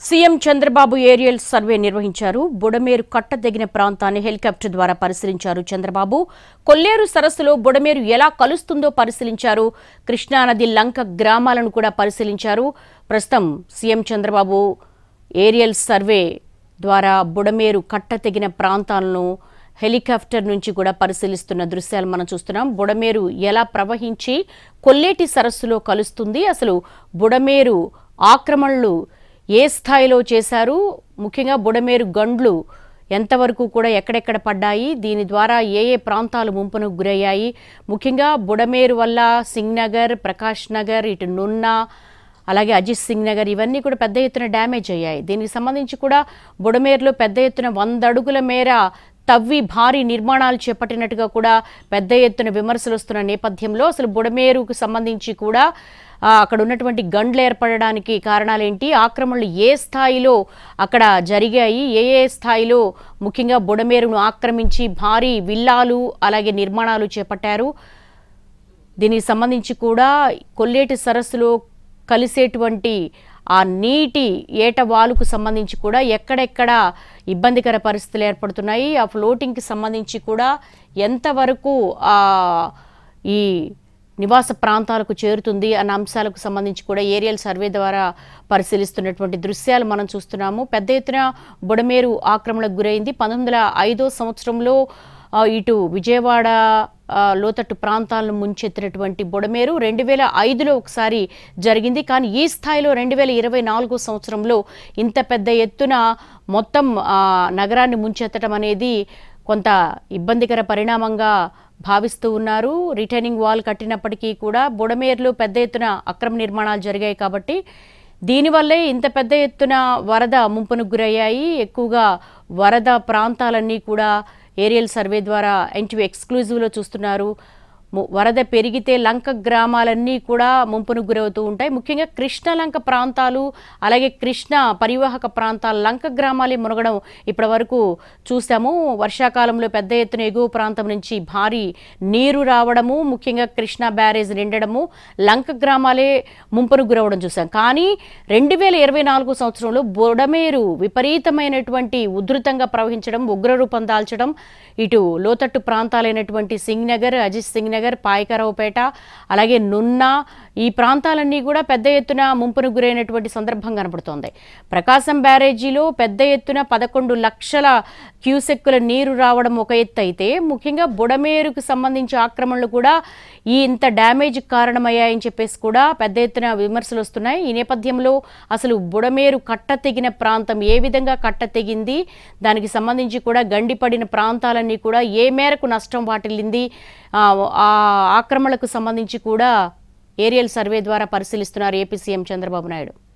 CM Chandrababu aerial survey నిర్వహించారు బుడమేరు కట్టదగిన ప్రాంతాన్ని helicopter ద్వారా పరిశీలించారు చంద్రబాబు కొల్లేరు సరస్సులో బుడమేరు ఎలా కలుస్తుందో పరిశీలించారు కృష్ణానది లంక గ్రామాలను కూడా పరిశీలించారు ప్రస్తుతం సీఎం చంద్రబాబు ఏరియల్ సర్వే ద్వారా బుడమేరు కట్టతెగిన ప్రాంతాలను హెలికాప్టర్ నుంచి కూడా పరిశీలిస్తున్న దృశ్యాలు మనం చూస్తున్నాం బుడమేరు ఎలా ప్రవహించి కొల్లేటి సరస్సులో కలుస్తుంది అసలు బుడమేరు ఆక్రమణలు ఏ స్థాయిలో చేశారు ముఖ్యంగా బుడమేరు గండ్లు ఎంతవరకు కూడా ఎక్కడెక్కడ పడ్డాయి దీని ద్వారా ఏ ఏ ప్రాంతాలు ముంపునకు గురయ్యాయి ముఖ్యంగా బుడమేరు వల్ల సింగ్నగర్ ప్రకాష్ నగర్ ఇటు నున్నా అలాగే అజిత్ సింగ్ నగర్ ఇవన్నీ కూడా పెద్ద ఎత్తున డ్యామేజ్ అయ్యాయి దీనికి సంబంధించి కూడా బుడమేరులో పెద్ద ఎత్తున వంద అడుగుల మేర తవ్వి భారీ నిర్మాణాలు చేపట్టినట్టుగా కూడా పెద్ద ఎత్తున విమర్శలు వస్తున్న నేపథ్యంలో అసలు బుడమేరుకు సంబంధించి కూడా ఆ, అక్కడ ఉన్నటువంటి గండ్లు ఏర్పడడానికి కారణాలేంటి ఆక్రమణలు ఏ స్థాయిలో అక్కడ జరిగాయి ఏ ఏ స్థాయిలో ముఖ్యంగా బుడమేరును ఆక్రమించి భారీ విల్లాలు అలాగే నిర్మాణాలు చేపట్టారు దీనికి సంబంధించి కూడా కొల్లేటి సరస్సులో కలిసేటువంటి ఆ నీటి ఏటవాలుకు సంబంధించి కూడా ఎక్కడెక్కడ ఇబ్బందికర పరిస్థితులు ఏర్పడుతున్నాయి ఆ ఫ్లోటింగ్కి సంబంధించి కూడా ఎంతవరకు ఆ ఈ నివాస ప్రాంతాలకు చేరుతుంది అన్న అంశాలకు సంబంధించి కూడా ఏరియల్ సర్వే ద్వారా పరిశీలిస్తున్నటువంటి దృశ్యాలు మనం చూస్తున్నాము పెద్ద ఎత్తున బుడమేరు ఆక్రమణకు గురైంది పంతొమ్మిది వందల ఐదో సంవత్సరంలో ఆ, ఇటు విజయవాడ ఆ, లోతట్టు ప్రాంతాలను ముంచెత్తినటువంటి బుడమేరు రెండు వేల ఐదులో ఒకసారి జరిగింది కానీ ఈ స్థాయిలో రెండు వేల ఇరవై నాలుగో సంవత్సరంలో ఇంత పెద్ద ఎత్తున మొత్తం ఆ, నగరాన్ని ముంచెత్తడం అనేది కొంత ఇబ్బందికర పరిణామంగా భావిస్తూ ఉన్నారు రిటర్నింగ్ వాల్ కట్టినప్పటికీ కూడా బుడమేరులో పెద్ద ఎత్తున అక్రమ నిర్మాణాలు జరిగాయి కాబట్టి దీనివల్లే ఇంత పెద్ద ఎత్తున వరద ముంపునకు గురయ్యాయి ఎక్కువగా వరద ప్రాంతాలన్నీ కూడా ఏరియల్ సర్వే ద్వారా ఎన్టీవీ ఎక్స్క్లూజివ్లో చూస్తున్నారు ము- వరద పెరిగితే లంక గ్రామాలన్నీ కూడా ముంపునకు గురవుతూ ఉంటాయి ముఖ్యంగా కృష్ణ లంక ప్రాంతాలు అలాగే కృష్ణ పరివాహక ప్రాంతాల లంక గ్రామాలే మునగడం ఇప్పటి వరకు చూసాము వర్షాకాలంలో పెద్ద ఎత్తున ఎగువ ప్రాంతం నుంచి భారీ నీరు రావడము ముఖ్యంగా కృష్ణా బ్యారేజ్ నిండడము లంక గ్రామాలే ముంపునకు గురవడం చూసాం కానీ రెండు వేల ఇరవై నాలుగు సంవత్సరంలో బుడమేరు విపరీతమైనటువంటి ఉధృతంగా ప్రవహించడం ఉగ్రరూపం దాల్చడం ఇటు లోతట్టు ప్రాంతాలైనటువంటి సింగ్ నగర్ అజిత్ సింగ్ నగర్ పాయకరావుపేట అలాగే నున్నా ఈ ప్రాంతాలన్నీ కూడా పెద్ద ఎత్తున ముంపును గురైనటువంటి సందర్భం కనపడుతోంది ప్రకాశం బ్యారేజీలో పెద్ద ఎత్తున పదకొండు లక్షల క్యూసెక్కుల నీరు రావడం ఒక ఎత్తు అయితే ముఖ్యంగా బుడమేరుకు సంబంధించి ఆక్రమణలు కూడా ఈ ఇంత డ్యామేజ్ కారణమయ్యాయని చెప్పేసి కూడా పెద్ద ఎత్తున విమర్శలు వస్తున్నాయి ఈ నేపథ్యంలో అసలు బుడమేరు కట్ట తెగిన ప్రాంతం ఏ విధంగా కట్ట తెగింది దానికి సంబంధించి కూడా గండిపడిన ప్రాంతాలన్నీ కూడా ఏ మేరకు నష్టం వాటిల్లింది ఆ ఆ ఆక్రమణలకు సంబంధించి కూడా ఏరియల్ సర్వే ద్వారా పరిశీలిస్తున్నారు ఏపీ సీఎం చంద్రబాబు నాయుడు